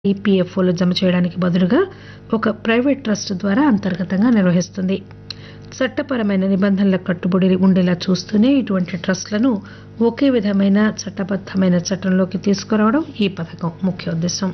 ఈపీఎఫ్ఓలో జమ చేయడానికి బదులుగా ఒక ప్రైవేట్ ట్రస్ట్ ద్వారా అంతర్గతంగా నిర్వహిస్తుంది చట్టపరమైన నిబంధనలకు కట్టుబడి ఉండేలా చూస్తూనే ఇటువంటి ట్రస్టులను ఒకే విధమైన చట్టబద్దమైన చట్టంలోకి తీసుకురావడం ఈ పథకం ముఖ్య ఉద్దేశం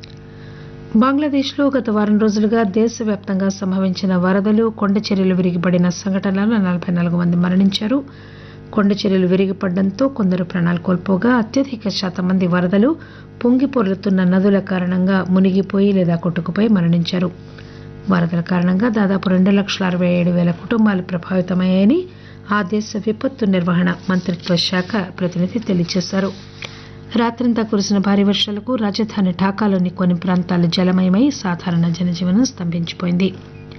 బంగ్లాదేశ్లో గత వారం రోజులుగా దేశవ్యాప్తంగా సంభవించిన వరదలు కొండ చర్యలు విరిగిపడిన సంఘటనలలో నలభై నాలుగు మంది మరణించారు కొండ చర్యలు విరిగిపడడంతో కొందరు ప్రాణాలు కోల్పోగా అత్యధిక శాతం మంది వరదలు పొంగి పొర్లుతున్న నదుల కారణంగా మునిగిపోయి లేదా కొట్టుకుపోయి మరణించారు వరదల కారణంగా దాదాపు రెండు లక్షల అరవై ఏడు వేల కుటుంబాలు ప్రభావితమయ్యాయని ఆ దేశ విపత్తు నిర్వహణ మంత్రిత్వ శాఖ ప్రతినిధి తెలియజేశారు రాత్రంతా కురిసిన భారీ వర్షాలకు రాజధాని ఢాకాలోని కొన్ని ప్రాంతాలు జలమయమై సాధారణ జనజీవనం స్తంభించిపోయింది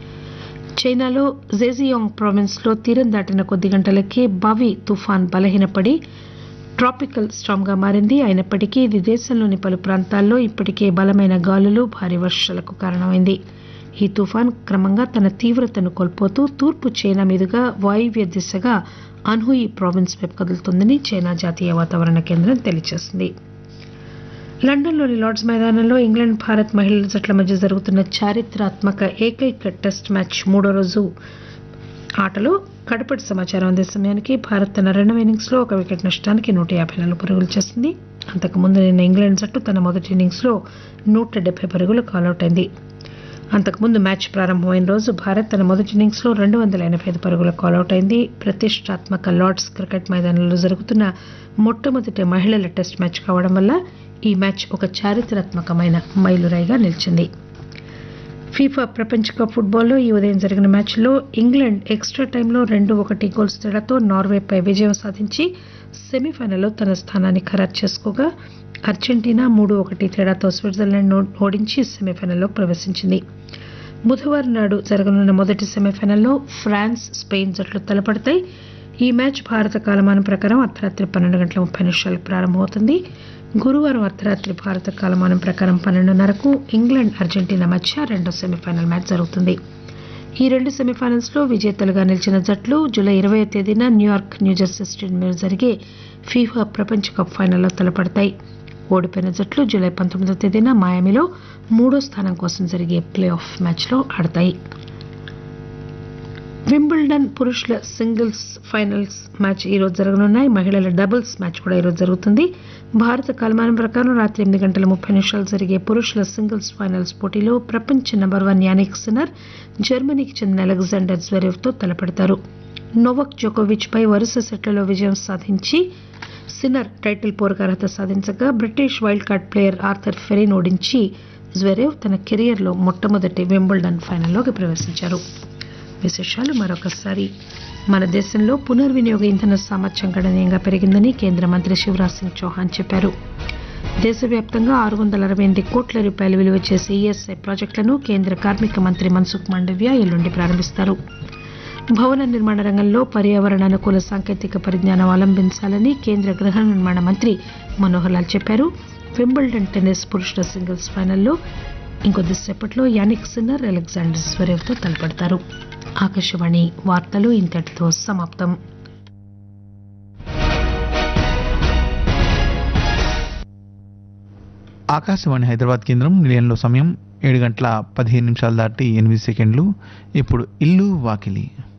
చైనాలో జేజియాంగ్ ప్రావిన్స్ లో తీరం దాటిన కొద్ది గంటలకే బావి తుఫాన్ బలహీనపడి ట్రాపికల్ స్టామ్ గా మారింది అయినప్పటికీ ఇది దేశంలోని పలు ప్రాంతాల్లో ఇప్పటికే బలమైన గాలులు భారీ వర్షాలకు కారణమైంది ఈ తుఫాన్ క్రమంగా తన తీవ్రతను కోల్పోతూ తూర్పు చైనా మీదుగా వాయువ్య దిశగా అన్హుయి ప్రావిన్స్ వైపు కదులుతుందని చైనా జాతీయ వాతావరణ కేంద్రం తెలియజేసింది లండన్లోని లార్డ్స్ మైదానంలో ఇంగ్లాండ్ భారత్ మహిళల జట్ల మధ్య జరుగుతున్న చారిత్రాత్మక ఏకైక టెస్ట్ మ్యాచ్ మూడో రోజు ఆటలో కడపటి సమాచారం అందే సమయానికి భారత్ తన రెండవ ఇన్నింగ్స్లో ఒక వికెట్ నష్టానికి నూట యాభై నాలుగు పరుగులు చేసింది అంతకుముందు నిన్న ఇంగ్లాండ్ జట్టు తన మొదటి ఇన్నింగ్స్లో నూట డెబ్బై పరుగులు కాలౌట్ అయింది అంతకుముందు మ్యాచ్ ప్రారంభమైన రోజు భారత్ తన మొదటి ఇన్నింగ్స్లో రెండు వందల ఎనభై ఐదు పరుగుల కాలౌట్ అయింది ప్రతిష్టాత్మక లార్డ్స్ క్రికెట్ మైదానంలో జరుగుతున్న మొట్టమొదటి మహిళల టెస్ట్ మ్యాచ్ కావడం వల్ల ఈ మ్యాచ్ ఒక చారిత్రాత్మకమైన మైలురాయిగా నిలిచింది ఫీఫా ప్రపంచ కప్ ఫుట్బాల్లో ఈ ఉదయం జరిగిన మ్యాచ్లో ఇంగ్లాండ్ ఎక్స్ట్రా టైంలో రెండు ఒకటి గోల్స్ తేడాతో నార్వేపై విజయం సాధించి సెమీఫైనల్లో తన స్థానాన్ని ఖరారు చేసుకోగా అర్జెంటీనా మూడు ఒకటి తేడాతో స్విట్జర్లాండ్ ఓడించి సెమీఫైనల్లోకి ప్రవేశించింది బుధవారం నాడు జరగనున్న మొదటి సెమీఫైనల్లో ఫ్రాన్స్ స్పెయిన్ జట్లు తలపడతాయి ఈ మ్యాచ్ భారత కాలమానం ప్రకారం అర్ధరాత్రి పన్నెండు గంటల ముప్పై నిమిషాలకు ప్రారంభమవుతుంది గురువారం అర్ధరాత్రి భారత కాలమానం ప్రకారం పన్నెండున్నరకు ఇంగ్లాండ్ అర్జెంటీనా మధ్య రెండో సెమీఫైనల్ మ్యాచ్ జరుగుతుంది ఈ రెండు సెమీఫైనల్స్ లో విజేతలుగా నిలిచిన జట్లు జూలై ఇరవై తేదీన న్యూయార్క్ న్యూజెర్సీ స్టేడియం మీద జరిగే ఫీఫా ప్రపంచ కప్ ఫైనల్లో తలపడతాయి ఓడిపోయిన జట్లు జూలై పంతొమ్మిదో తేదీన మాయామిలో మూడో స్థానం కోసం జరిగే ప్లే ఆఫ్ మ్యాచ్లో ఆడతాయి వింబుల్డన్ పురుషుల సింగిల్స్ ఫైనల్స్ మ్యాచ్ ఈరోజు జరగనున్నాయి మహిళల డబుల్స్ మ్యాచ్ కూడా ఈరోజు జరుగుతుంది భారత కాలమానం ప్రకారం రాత్రి ఎనిమిది గంటల ముప్పై నిమిషాలు జరిగే పురుషుల సింగిల్స్ ఫైనల్స్ పోటీలో ప్రపంచ నెంబర్ వన్ యానిక్ సిన్నర్ జర్మనీకి చెందిన అలెగ్జాండర్ జ్వరేవ్ తో తలపడతారు నోవక్ జోకోవిచ్ పై వరుస సెట్లలో విజయం సాధించి సిన్నర్ టైటిల్ పోరుకు అర్హత సాధించగా British wild card player Arthur Fery ఓడించి జ్వరేవ్ తన కెరియర్లో మొట్టమొదటి వింబుల్డన్ ఫైనల్లోకి ప్రవేశించారు విశేషాలు మరొకసారి మన దేశంలో పునర్వినియోగ ఇంధన సామర్థ్యం గణనీయంగా పెరిగిందని కేంద్ర మంత్రి శివరాజ్ సింగ్ చౌహాన్ చెప్పారు దేశవ్యాప్తంగా ఆరు వందల అరవై ఎనిమిది కోట్ల రూపాయలు విలువ చేసే ఈఎస్ఐ ప్రాజెక్టులను కేంద్ర కార్మిక మంత్రి మన్సుఖ్ మాండవ్య ఎల్లుండి ప్రారంభిస్తారు భవన నిర్మాణ రంగంలో పర్యావరణ అనుకూల సాంకేతిక పరిజ్ఞానం అవలంబించాలని కేంద్ర గృహ నిర్మాణ మంత్రి మనోహర్ లాల్ చెప్పారు వింబుల్డన్ టెన్నిస్ పురుషుల సింగిల్స్ ఫైనల్లో ఇంకొద్దిసేపట్లో యానిక్ సిన్నర్ అలెగ్జాండర్ స్వరేవ్తో తలపడతారు ఆకాశవాణి వార్తలు ఇంతటితో సమాప్తం ఆకాశవాణి హైదరాబాద్ కేంద్రం నిలయంలో సమయం ఏడు గంటల పదిహేను నిమిషాలు దాటి ఎనిమిది సెకండ్లు ఇప్పుడు ఇల్లు వాకిలి